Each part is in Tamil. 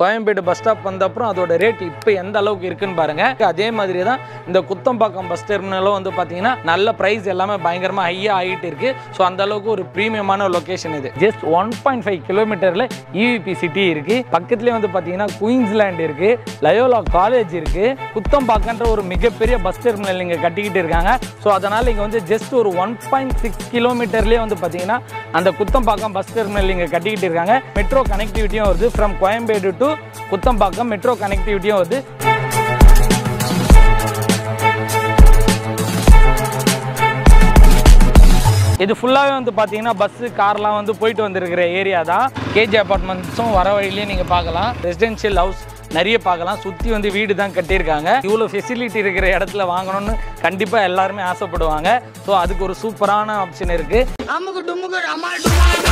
கோயம்பேடு பஸ் ஸ்டாப் வந்த அப்புறம் அதோட ரேட் இப்போ எந்த அளவுக்கு இருக்குன்னு பாருங்க அதே மாதிரி தான் இந்த குத்தம்பாக்கம் பஸ் டெர்மினலும் வந்து பார்த்தீங்கன்னா நல்ல ப்ரைஸ் எல்லாமே பயங்கரமாக ஹையாக ஆகிட்டு இருக்கு ஸோ அந்த அளவுக்கு ஒரு ப்ரீமியமான லொகேஷன் இது ஜஸ்ட் ஒன் பாயிண்ட் ஃபைவ் கிலோமீட்டரில் இவிபி சிட்டி இருக்கு பக்கத்துலேயே வந்து பார்த்தீங்கன்னா குயின்ஸ்லேண்ட் இருக்கு லயோலா காலேஜ் இருக்கு குத்தம்பாக்கன்ற ஒரு மிகப்பெரிய பஸ் டெர்மினல் இங்கே கட்டிக்கிட்டு இருக்காங்க ஸோ அதனால் இங்கே வந்து ஜஸ்ட் ஒரு ஒன் பாயிண்ட் சிக்ஸ் கிலோமீட்டர்லேயே வந்து பார்த்தீங்கன்னா அந்த குத்தம்பாக்கம் பஸ் டெர்மினல் இங்கே கட்டிக்கிட்டு இருக்காங்க மெட்ரோ கனெக்டிவிட்டியும் வருது from Koyambedu to Kuthambakkam metro கனெக்டிவிட்டியும் வருது இது ஃபுல்லாகவே வந்து பார்த்தீங்கன்னா பஸ்ஸு கார்லாம் வந்து போயிட்டு வந்திருக்கிற ஏரியா தான் கேஜி அப்பார்ட்மெண்ட்ஸும் வர வழியிலே நீங்கள் பார்க்கலாம் ரெசிடென்ஷியல் ஹவுஸ் நிறைய பார்க்கலாம் சுற்றி வந்து வீடு தான் கட்டியிருக்காங்க இவ்வளோ ஃபெசிலிட்டி இருக்கிற இடத்துல வாங்கணும்னு கண்டிப்பாக எல்லாருமே ஆசைப்படுவாங்க ஸோ அதுக்கு ஒரு சூப்பரான ஆப்ஷன் இருக்குது அமுக்கு டுமுக்கு அம்மாள் டுமால்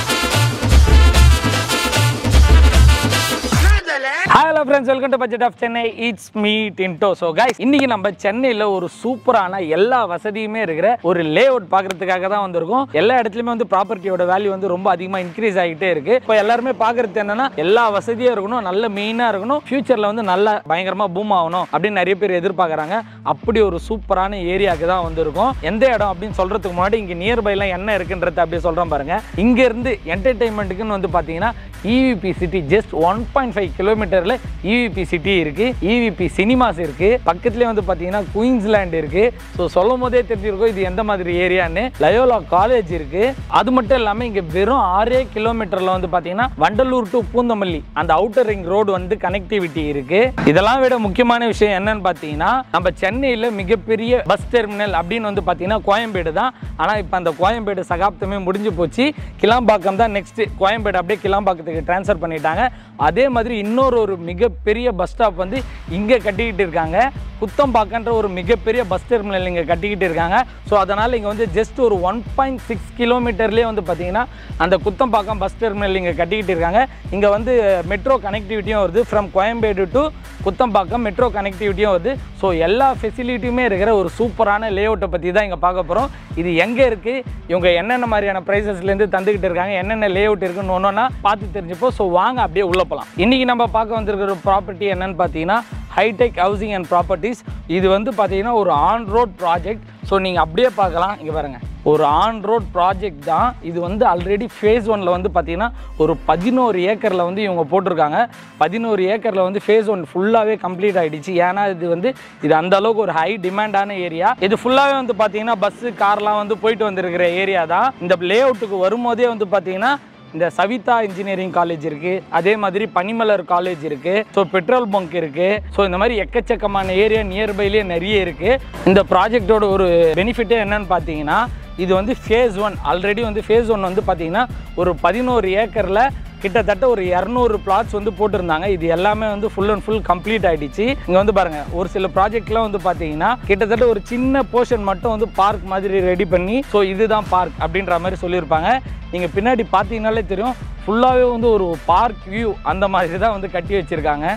hi hello friends welcome to budget of Chennai it's me Tinto so guys இன்னைக்கு நம்ம சென்னையில் ஒரு சூப்பரான எல்லா வசதியுமே இருக்கிற ஒரு லே அவுட் பார்க்கறதுக்காக தான் வந்திருக்கோம் எல்லா இடத்துலையுமே வந்து ப்ராப்பர்ட்டியோட வேல்யூ வந்து ரொம்ப அதிகமாக இன்க்ரீஸ் ஆகிட்டே இருக்கு இப்போ எல்லாருமே பார்க்கறது என்னன்னா எல்லா வசதியும் இருக்கணும் நல்ல மெயினாக இருக்கணும் ஃபியூச்சரில் வந்து நல்ல பயங்கரமாக பூம் ஆகணும் அப்படின்னு நிறைய பேர் எதிர்பார்க்குறாங்க அப்படி ஒரு சூப்பரான ஏரியாவுக்கு தான் வந்திருக்கோம் எந்த இடம் அப்படின்னு சொல்றதுக்கு முன்னாடி இங்கே நியர்பைலாம் என்ன இருக்குன்றத அப்படியே சொல்கிறேன் பாருங்க இங்கேருந்து என்டர்டைன்மெண்ட்டுக்குன்னு வந்து பார்த்தீங்கன்னா EVP city just one point five கிலோமீட்டரில் இவிபி சிட்டி இருக்கு இவிபி சினிமாஸ் இருக்கு பக்கத்துலேயே வந்து பார்த்தீங்கன்னா குயின்ஸ்லேண்ட் இருக்கு ஸோ சொல்லும் போதே தெரிஞ்சிருக்கும் இது எந்த மாதிரி ஏரியான்னு லயோலா காலேஜ் இருக்கு அது மட்டும் இல்லாமல் இங்கே வெறும் ஆறே கிலோமீட்டரில் வந்து பார்த்தீங்கன்னா வண்டலூர் டு பூந்தமல்லி அந்த அவுட்டர் ரிங் ரோடு வந்து கனெக்டிவிட்டி இருக்கு இதெல்லாம் விட முக்கியமான விஷயம் என்னன்னு பார்த்தீங்கன்னா நம்ம சென்னையில் மிகப்பெரிய பஸ் டெர்மினல் அப்படின்னு வந்து பார்த்தீங்கன்னா கோயம்பேடு தான் ஆனால் இப்போ அந்த கோயம்பேடு சகாப்தமே முடிஞ்சு போச்சு கிளாம்பாக்கம் தான் நெக்ஸ்ட் கோயம்பேடு அப்படியே கிளாம்பாக்கத்துக்கு ட்ரான்ஸ்ஃபர் பண்ணிட்டாங்க அதே மாதிரி இன்னொரு ஒரு மிகப்பெரிய பஸ் ஸ்டாப் வந்து இங்கே கட்டிக்கிட்டு இருக்காங்க குத்தம்பாக்கன்ற ஒரு மிகப்பெரிய பஸ் டெர்மினல் இங்கே கட்டிக்கிட்டு இருக்காங்க ஸோ அதனால் இங்கே வந்து ஜஸ்ட் ஒரு ஒன் பாயிண்ட் சிக்ஸ் கிலோமீட்டர்லேயே வந்து பார்த்தீங்கன்னா அந்த குத்தம்பாக்கம் பஸ் டெர்மினல் இங்கே கட்டிக்கிட்டு இருக்காங்க இங்கே வந்து மெட்ரோ கனெக்டிவிட்டியும் வருது from Koyambedu to Kuthambakkam metro கனெக்டிவிட்டியும் வருது ஸோ எல்லா ஃபெசிலிட்டியுமே இருக்கிற ஒரு சூப்பரான லேஅவுட்டை பற்றி தான் இங்கே பார்க்க போகிறோம் இது எங்கே இருக்குது இவங்க என்னென்ன மாதிரியான ப்ரைஸஸ்லேருந்து தந்துக்கிட்டு இருக்காங்க என்னென்ன லேஅவுட் இருக்குன்னு ஒன்றா பார்த்து தெரிஞ்சுப்போம் ஸோ வாங்க அப்படியே உள்ளே போகலாம் இன்றைக்கி நம்ம பார்க்க வந்திருக்கிற ப்ராப்பர்ட்டி என்னன்னு பார்த்தீங்கன்னா ஹைடெக் ஹவுசிங் அண்ட் ப்ராப்பர்ட்டிஸ் இது வந்து பார்த்தீங்கன்னா ஒரு ஆன் ரோட் ப்ராஜெக்ட் ஸோ நீங்கள் அப்படியே பார்க்கலாம் இங்கே பாருங்கள் ஒரு ஆன் ரோட் ப்ராஜெக்ட் தான் இது வந்து ஆல்ரெடி ஃபேஸ் ஒனில் வந்து பார்த்தீங்கன்னா ஒரு பதினோரு ஏக்கரில் வந்து இவங்க போட்டிருக்காங்க பதினோரு ஏக்கரில் வந்து ஃபேஸ் ஒன் ஃபுல்லாகவே கம்ப்ளீட் ஆகிடுச்சு ஏன்னா இது வந்து இது அந்த அளவுக்கு ஒரு ஹை டிமாண்டான ஏரியா இது ஃபுல்லாகவே வந்து பார்த்தீங்கன்னா பஸ்ஸு கார்லாம் வந்து போயிட்டு வந்திருக்கிற ஏரியா தான் இந்த லே அவுட்டுக்கு வரும்போதே வந்து பார்த்தீங்கன்னா இந்த சவிதா இன்ஜினியரிங் காலேஜ் இருக்கு அதே மாதிரி பனிமலர் காலேஜ் இருக்கு ஸோ பெட்ரோல் பங்க் இருக்கு ஸோ இந்த மாதிரி எக்கச்சக்கமான ஏரியா நியர்பைலேயே நிறைய இருக்கு இந்த ப்ராஜெக்டோட ஒரு பெனிஃபிட்டே என்னன்னு பார்த்தீங்கன்னா இது வந்து ஃபேஸ் ஒன் ஆல்ரெடி வந்து ஃபேஸ் ஒன் வந்து பார்த்தீங்கன்னா ஒரு பதினோரு ஏக்கரில் கிட்டத்தட்ட ஒரு இரநூறு பிளாட்ஸ் வந்து போட்டிருந்தாங்க இது எல்லாமே வந்து ஃபுல் அண்ட் ஃபுல் கம்ப்ளீட் ஆயிடுச்சு இங்கே வந்து பாருங்க ஒரு சில ப்ராஜெக்ட்லாம் வந்து பார்த்தீங்கன்னா கிட்டத்தட்ட ஒரு சின்ன போர்ஷன் மட்டும் வந்து பார்க் மாதிரி ரெடி பண்ணி ஸோ இதுதான் பார்க் அப்படின்ற மாதிரி சொல்லியிருப்பாங்க நீங்கள் பின்னாடி பார்த்தீங்கனாலே தெரியும் ஃபுல்லாகவே வந்து ஒரு பார்க் வியூ அந்த மாதிரி தான் வந்து கட்டி வச்சுருக்காங்க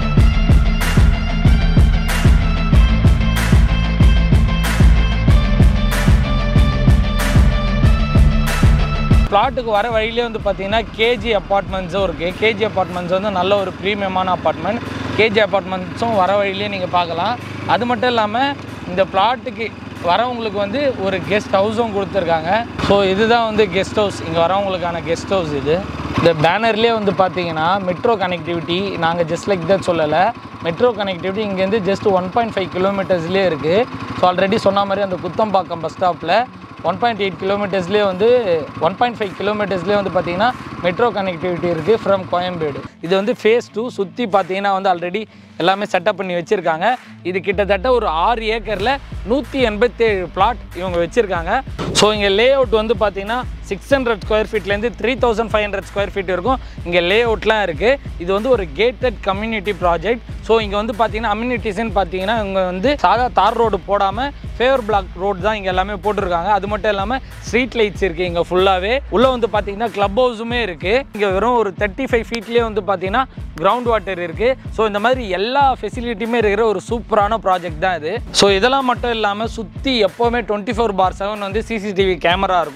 பிளாட்டுக்கு வர வழியிலே வந்து பார்த்தீங்கன்னா கேஜி அப்பார்ட்மெண்ட்ஸும் இருக்குது கேஜி அப்பார்ட்மெண்ட்ஸ் வந்து நல்ல ஒரு ப்ரீமியமான அப்பார்ட்மெண்ட் கேஜி அப்பார்ட்மெண்ட்ஸும் வர வழியிலே நீங்கள் பார்க்கலாம் அது மட்டும் இல்லாமல் இந்த பிளாட்டுக்கு வரவங்களுக்கு வந்து ஒரு கெஸ்ட் ஹவுஸும் கொடுத்துருக்காங்க ஸோ இதுதான் வந்து கெஸ்ட் ஹவுஸ் இங்கே வரவங்களுக்கான கெஸ்ட் ஹவுஸ் இது இந்த பேனர்லேயே வந்து பார்த்தீங்கன்னா மெட்ரோ கனெக்டிவிட்டி நாங்கள் ஜஸ்ட் லைக் தான் சொல்லலை மெட்ரோ கனெக்டிவிட்டி இங்கேருந்து ஜஸ்ட் ஒன் பாயிண்ட் ஃபைவ் கிலோமீட்டர்ஸ்லேயே இருக்குது ஸோ ஆல்ரெடி சொன்ன மாதிரி அந்த குத்தம்பாக்கம் பஸ் ஸ்டாப்பில் ஒன் பாயிண்ட் எயிட் கிலோமீட்டர்ஸ்லேயே வந்து ஒன் பாயிண்ட் ஃபைவ் கிலோமீட்டர்ஸ்லேயே வந்து பார்த்தீங்கன்னா மெட்ரோ கனெக்டிவிட்டி இருக்குது ஃப்ரம் கோயம்பேடு இது வந்து ஃபேஸ் டூ சுற்றி பார்த்தீங்கன்னா வந்து ஆல்ரெடி எல்லாமே செட்டப் பண்ணி வச்சுருக்காங்க இது கிட்டத்தட்ட ஒரு ஆறு ஏக்கரில் நூற்றி எண்பத்தேழு பிளாட் இவங்க வச்சுருக்காங்க ஸோ இங்கே லே அவுட் வந்து பார்த்தீங்கன்னா சிக்ஸ் ஹண்ட்ரட் ஸ்கொயர் ஃபீட்லேருந்து three thousand five hundred square feet இருக்கும் இங்கே லே அவுட்லாம் இருக்குது இது வந்து ஒரு கேட்டட் கம்யூனிட்டி ப்ராஜெக்ட் ஸோ இங்கே வந்து பார்த்தீங்கன்னா அம்யூனிட்டிஸ்ன்னு பார்த்தீங்கன்னா இவங்க வந்து சாதா தார் ரோடு போடாமல் ஃபேவர் பிளாக் ரோடு தான் இங்கே எல்லாமே போட்டிருக்காங்க அது மட்டும் இல்லாமல் ஸ்ட்ரீட் லைட்ஸ் இருக்குது இங்கே ஃபுல்லாகவே உள்ளே வந்து பார்த்தீங்கன்னா கிளப் ஹவுஸுமே இருக்குது இங்கே வெறும் ஒரு தேர்ட்டி ஃபைவ் ஃபீட்லேயே வந்து பார்த்தீங்கன்னா கிரவுண்ட் வாட்டர் இருக்குது ஸோ இந்த மாதிரி எல்லா ஃபெசிலிட்டியுமே இருக்கிற ஒரு சூப்பரான ப்ராஜெக்ட் தான் இது ஸோ இதெல்லாம் மட்டும் இல்லாமல் சுற்றி எப்போவுமே டுவெண்ட்டி ஃபோர் பார் செவன் வந்து சிசிடிவி கேமரா இருக்கும்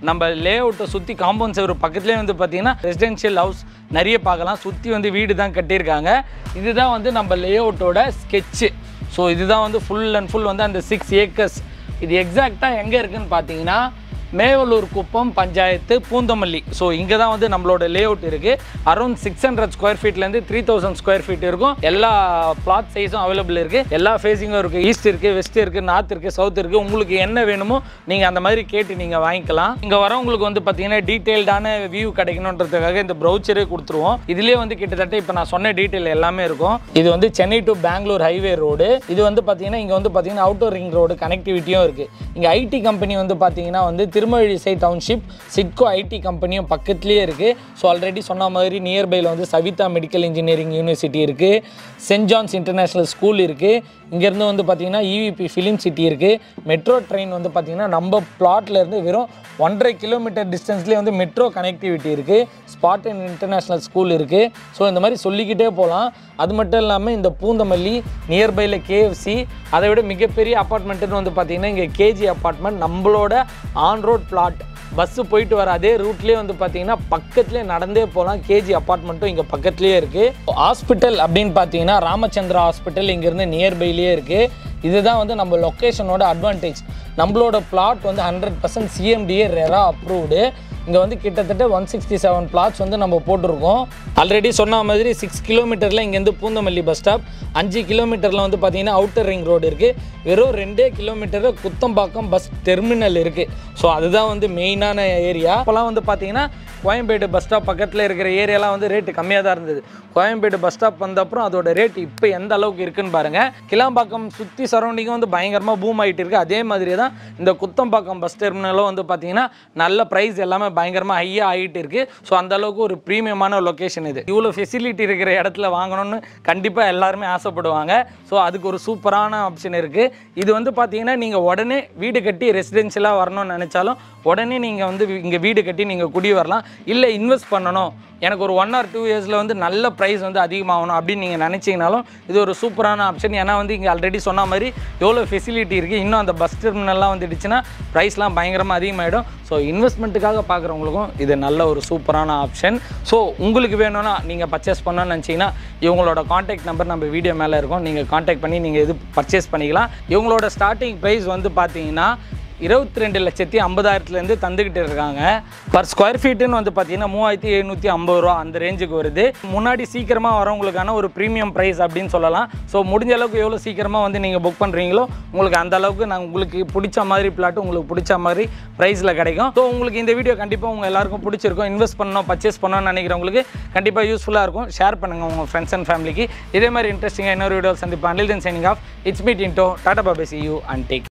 நம்ம லே அவுட்டை சுற்றி காம்பவுண்ட் செவரு பக்கத்துலேயே வந்து பார்த்தீங்கன்னா ரெசிடென்ஷியல் ஹவுஸ் நிறைய பார்க்கலாம் சுற்றி வந்து வீடு தான் கட்டியிருக்காங்க இதுதான் வந்து நம்ம லே அவுட்டோட ஸ்கெட்சு ஸோ இதுதான் வந்து ஃபுல் அண்ட் ஃபுல் வந்து அந்த சிக்ஸ் ஏக்கர்ஸ் இது எக்ஸாக்டாக எங்கே இருக்குன்னு பார்த்தீங்கன்னா மேவலூர் குப்பம் பஞ்சாயத்து பூந்தமல்லி ஸோ இங்கே தான் வந்து நம்மளோட லே அவுட் இருக்குது அரௌண்ட் சிக்ஸ் ஹண்ட்ரட் ஸ்கொயர் ஃபீட்லேருந்து த்ரீ தௌசண்ட் ஸ்கொயர் ஃபீட் இருக்கும் எல்லா பிளாட் சைஸும் அவைலபிள் இருக்குது எல்லா ஃபேஸிங்கும் இருக்குது ஈஸ்ட் இருக்குது வெஸ்ட் இருக்குது நார்த் இருக்குது சவுத் இருக்குது உங்களுக்கு என்ன வேணுமோ நீங்கள் அந்த மாதிரி கேட்டு நீங்கள் வாங்கிக்கலாம் இங்கே வரவங்களுக்கு வந்து பார்த்தீங்கன்னா டீட்டெயில்டான வியூ கிடைக்கணுன்றதுக்காக இந்த ப்ரௌச்சரே கொடுத்துருவோம் இதுலேயே வந்து கிட்டத்தட்ட இப்போ நான் சொன்ன டீட்டெயில் எல்லாமே இருக்கும் இது வந்து Chennai to Bangalore highway road இது வந்து பார்த்தீங்கன்னா இங்கே வந்து பார்த்தீங்கன்னா அவுட்டர் ரிங் ரோடு கனெக்டிவிட்டியும் இருக்குது இங்கே ஐடி கம்பெனி வந்து பார்த்தீங்கன்னா வந்து திருமழிசை டவுன்ஷிப் சிட்கோ ஐடி கம்பெனியும் பக்கத்துலேயே இருக்குது ஸோ ஆல்ரெடி சொன்ன மாதிரி நியர்பையில் வந்து சவிதா மெடிக்கல் இன்ஜினியரிங் யூனிவர்சிட்டி இருக்குது சென்ட் ஜான்ஸ் இன்டர்நேஷ்னல் ஸ்கூல் இருக்குது இங்கேருந்து வந்து பார்த்தீங்கன்னா இவிபி ஃபிலிம் சிட்டி இருக்குது மெட்ரோ ட்ரெயின் வந்து பார்த்தீங்கன்னா நம்ம plotல இருந்து வெறும் ஒன்றரை கிலோமீட்டர் டிஸ்டன்ஸ்லேயே வந்து மெட்ரோ கனெக்டிவிட்டி இருக்குது ஸ்பாட்டன் இன்டர்நேஷ்னல் ஸ்கூல் இருக்குது ஸோ இந்த மாதிரி சொல்லிக்கிட்டே போகலாம் அது மட்டும் இல்லாமல் இந்த பூந்தமல்லி நியர்பையில் கேஎஃப்சி அதை விட மிகப்பெரிய அப்பார்ட்மெண்ட்டுன்னு வந்து பார்த்தீங்கன்னா இங்கே கேஜி அப்பார்ட்மெண்ட் நம்மளோட ஆன் ரோட் பிளாட் பஸ்ஸு போயிட்டு வர அதே ரூட்லேயே வந்து பார்த்தீங்கன்னா பக்கத்துலேயே நடந்தே போகலாம் கேஜி அப்பார்ட்மெண்ட்டும் இங்கே பக்கத்துலேயே இருக்குது ஹாஸ்பிட்டல் அப்படின்னு பார்த்தீங்கன்னா ராமச்சந்திரா ஹாஸ்பிட்டல் இங்கேருந்து நியர்பைலேயே இருக்குது இதுதான் வந்து நம்ம லொக்கேஷனோட அட்வான்டேஜ் நம்மளோட பிளாட் வந்து hundred percent CMDA RERA approved இங்கே வந்து கிட்டத்தட்ட ஒன் சிக்ஸ்டி செவன் பிளாட்ஸ் வந்து நம்ம போட்டிருக்கோம் ஆல்ரெடி சொன்ன மாதிரி சிக்ஸ் கிலோமீட்டரில் இங்கேருந்து பூந்தமல்லி பஸ் ஸ்டாப் அஞ்சு கிலோமீட்டரில் வந்து பார்த்தீங்கன்னா அவுட்டர் ரிங் ரோடு இருக்குது வெறும் ரெண்டே கிலோமீட்டரில் குத்தம்பாக்கம் பஸ் டெர்மினல் இருக்குது ஸோ அதுதான் வந்து மெயினான ஏரியா அப்போல்லாம் வந்து பார்த்தீங்கன்னா கோயம்பேடு பஸ் ஸ்டாப் பக்கத்தில் இருக்கிற ஏரியாலாம் வந்து ரேட்டு கம்மியாக தான் இருந்தது கோயம்பேடு பஸ் ஸ்டாப் வந்த அப்புறம் அதோட ரேட் இப்போ எந்த அளவுக்கு இருக்குன்னு பாருங்கள் கிளாம்பாக்கம் சுற்றி சரௌண்டிங்கும் வந்து பயங்கரமாக பூம் ஆகிட்டு இருக்கு அதே மாதிரி தான் இந்த குத்தம்பாக்கம் பஸ் டெர்மினலும் வந்து பார்த்தீங்கன்னா நல்ல ப்ரைஸ் எல்லாமே பயங்கரமாக ஹையாக ஆகிட்டு இருக்கு ஸோ அந்த அளவுக்கு ஒரு ப்ரீமியமான லொக்கேஷன் இது இவ்வளோ ஃபெசிலிட்டி இருக்கிற இடத்துல வாங்கணும்னு கண்டிப்பாக எல்லாருமே ஆசைப்படுவாங்க ஸோ அதுக்கு ஒரு சூப்பரான ஆப்ஷன் இருக்குது இது வந்து பார்த்தீங்கன்னா நீங்கள் உடனே வீடு கட்டி ரெசிடென்ஷியலாக வரணும்னு நினச்சாலும் உடனே நீங்கள் வந்து இங்கே வீடு கட்டி நீங்கள் குடி வரலாம் இல்லை இன்வெஸ்ட் பண்ணணும் எனக்கு ஒரு ஒன் ஆர் டூ இயர்ஸில் வந்து நல்ல ப்ரைஸ் வந்து அதிகமாகணும் அப்படின்னு நீங்கள் நினச்சிங்கனாலும் இது ஒரு சூப்பரான ஆப்ஷன் ஏன்னா வந்து இங்கே ஆல்ரெடி சொன்ன மாதிரி எவ்வளோ ஃபெசிலிட்டி இருக்குது இன்னும் அந்த பஸ் டெர்மினல்லாம் வந்துடுச்சுன்னா ப்ரைஸ்லாம் பயங்கரமாக அதிகமாகிடும் ஸோ இன்வெஸ்ட்மெண்ட்டுக்காக பார்க்குறவங்களுக்கும் இது நல்ல ஒரு சூப்பரான ஆப்ஷன் ஸோ உங்களுக்கு வேணும்னா நீங்கள் பர்ச்சேஸ் பண்ணணும்னு நினச்சிங்கன்னா இவங்களோட காண்டாக்ட் நம்பர் நம்ம வீடியோ மேலே இருக்கும் நீங்கள் காண்டாக்ட் பண்ணி நீங்கள் இது பர்ச்சேஸ் பண்ணிக்கலாம் இவங்களோட ஸ்டார்டிங் ப்ரைஸ் வந்து பார்த்தீங்கன்னா இருபத்தி ரெண்டு லட்சத்தி ஐம்பதாயிரத்துலேருந்து தந்துக்கிட்டு இருக்காங்க பர் ஸ்கொயர் ஃபீட்டுன்னு வந்து பார்த்தீங்கன்னா மூவாயிரத்தி எழுநூற்றி ஐம்பது ரூபா அந்த ரேஞ்சுக்கு வருது முன்னாடி சீக்கிரமாக வரவங்களுக்கான ஒரு ப்ரீமியம் ப்ரைஸ் அப்படின்னு சொல்லலாம் ஸோ முடிஞ்ச அளவுக்கு எவ்வளோ சீக்கிரமாக வந்து நீங்கள் புக் பண்ணுறீங்களோ உங்களுக்கு அந்த அளவுக்கு நான் உங்களுக்கு பிடிச்ச மாதிரி பிளாட் உங்களுக்கு பிடிச்ச மாதிரி ப்ரைஸில் கிடைக்கும் ஸோ உங்களுக்கு இந்த வீடியோ கண்டிப்பாக உங்கள் எல்லாருக்கும் பிடிச்சிருக்கும் இன்வெஸ்ட் பண்ணணும் பர்ச்சேஸ் பண்ணணும்னு நினைக்கிறவங்களுக்கு கண்டிப்பாக யூஸ்ஃபுல்லாக இருக்கும் ஷேர் பண்ணுங்கள் உங்கள் ஃப்ரெண்ட்ஸ் அண்ட் ஃபேமிலிக்கு இதே மாதிரி இன்ட்ரெஸ்டிங்காக இன்னொரு வீடியோ சந்திப்பேன் until then signing off it's me Tinto டாடா பாபே சி யூ அண்ட் டேக்